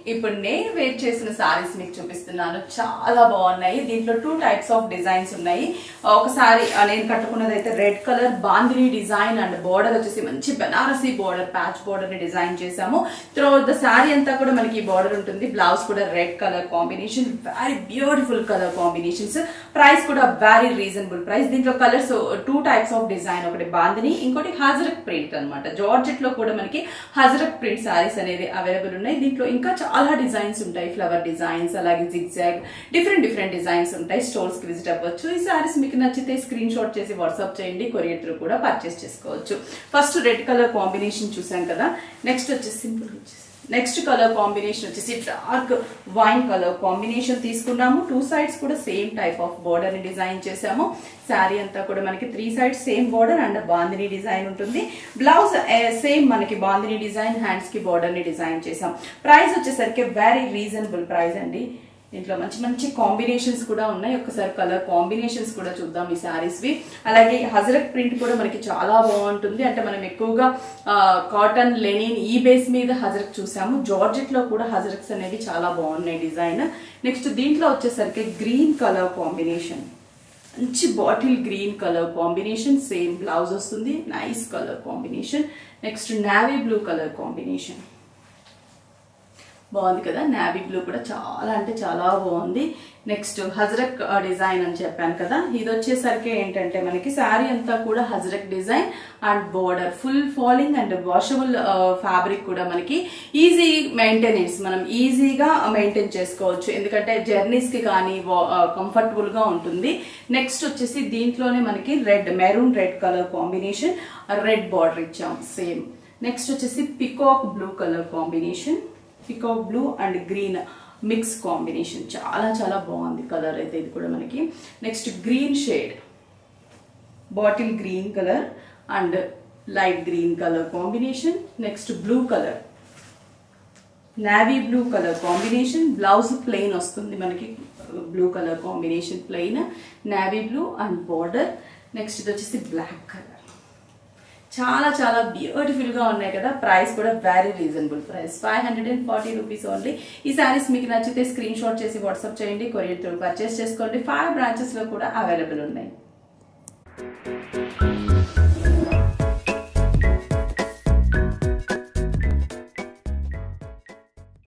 ఇప్పుడు నేను వేర్ చేసిన సారీస్ మీకు చూపిస్తున్నాను చాలా బాగున్నాయి దీంట్లో టూ టైప్స్ ఆఫ్ డిజైన్స్ ఉన్నాయి ఒకసారి ఆ, నేను కట్టుకున్నది అయితే red colour bandhani design and border వచ్చేసి మంచి బనారసి బోర్డర్ ప్యాచ్ బోర్డర్ ని డిజైన్ చేసాము త్రూ ద శారీ అంతా కూడా మనకి ఈ బోర్డర్ ఉంటుంది బ్లౌజ్ కూడా red colour combination very beautiful colour combinations price కూడా వెరీ రీజనబుల్ ప్రైస్ దీంట్లో colours two types of design ఒకటి బాందిని ఇంకోటి హజరక్ ప్రింట్ అనమాట జార్జెట్ లో కూడా మనకి హజరక్ ప్రింట్ సారీస్ అనేది అవైలబుల్ ఉన్నాయి దీంట్లో ఇంకా చాలా డిజైన్స్ ఉంటాయి ఫ్లవర్ డిజైన్స్ అలాగే జిగ్జాగ్ డిఫరెంట్ డిఫరెంట్ డిజైన్స్ ఉంటాయి స్టోర్స్ కి విజిట్ అవ్వచ్చు ఈ సారీస్ మీకు నచ్చితే స్క్రీన్ షాట్ చేసి వాట్సాప్ చేయండి కొరియర్ త్రూ కూడా పర్చేస్ చేసుకోవచ్చు ఫస్ట్ రెడ్ కలర్ కాంబినేషన్ చూసాం కదా నెక్స్ట్ వచ్చేసి సింపుల్ వచ్చేసి నెక్స్ట్ కలర్ కాంబినేషన్ వచ్చేసి డార్క్ వైన్ కలర్ కాంబినేషన్ తీసుకున్నాము టూ సైడ్స్ కూడా సేమ్ టైప్ ఆఫ్ బోర్డర్ ని డిజైన్ చేసాము శారీ అంతా కూడా మనకి three sides same border and bandhani design ఉంటుంది బ్లౌజ్ సేమ్ మనకి బాందిని డిజైన్ హ్యాండ్స్ కి బోర్డర్ ని డిజైన్ చేసాం ప్రైస్ వచ్చేసరికి వెరీ రీజనబుల్ ప్రైస్ అండి దీంట్లో మంచి మంచి కాంబినేషన్స్ కూడా ఉన్నాయి ఒకసారి కలర్ కాంబినేషన్స్ కూడా చూద్దాం ఈ సారీస్ వి అలాగే హజరక్ ప్రింట్ కూడా మనకి చాలా బాగుంటుంది అంటే మనం ఎక్కువగా కాటన్ లెనిన్ ఈ బేస్ మీద హజరక్ చూసాము జార్జెట్ లో కూడా హజరక్స్ అనేవి చాలా బాగున్నాయి డిజైన్ నెక్స్ట్ దీంట్లో వచ్చేసరికి గ్రీన్ కలర్ కాంబినేషన్ మంచి bottle green colour combination same blouse వస్తుంది nice colour combination next navy blue colour combination బాగుంది కదా నావీ బ్లూ కూడా చాలా అంటే చాలా బాగుంది నెక్స్ట్ హజరక్ డిజైన్ అని చెప్పాను కదా ఇది వచ్చేసరికి ఏంటంటే మనకి శారీ అంతా కూడా ajrakh design and border full falling and washable fabric కూడా మనకి ఈజీ మెయింటెనెన్స్ మనం ఈజీగా మెయింటైన్ చేసుకోవచ్చు ఎందుకంటే జర్నీస్ కి కానీ కంఫర్టబుల్ గా ఉంటుంది నెక్స్ట్ వచ్చేసి దీంట్లోనే మనకి red maroon red colour combination red border ఇచ్చాం సేమ్ నెక్స్ట్ వచ్చేసి peacock blue colour combination peacock blue and green mix combination చాలా చాలా బాగుంది కలర్ అయితే ఇది కూడా మనకి next green shade bottle green colour and light green colour combination next blue colour navy blue colour combination blouse plain వస్తుంది మనకి blue colour combination plain navy blue and border next ఇది వచ్చేసి బ్లాక్ కలర్ చాలా చాలా beautiful గా ఉన్నాయి కదా price కూడా very reasonable price five hundred and forty rupees only ఈ సారీస్ మీకు నచ్చితే స్క్రీన్ షాట్ చేసి వాట్సాప్ చేయండి కొరియర్ త్రూ పర్చేస్ చేసుకోండి ఫైవ్ బ్రాంచెస్ లో కూడా అవైలబుల్ ఉన్నాయి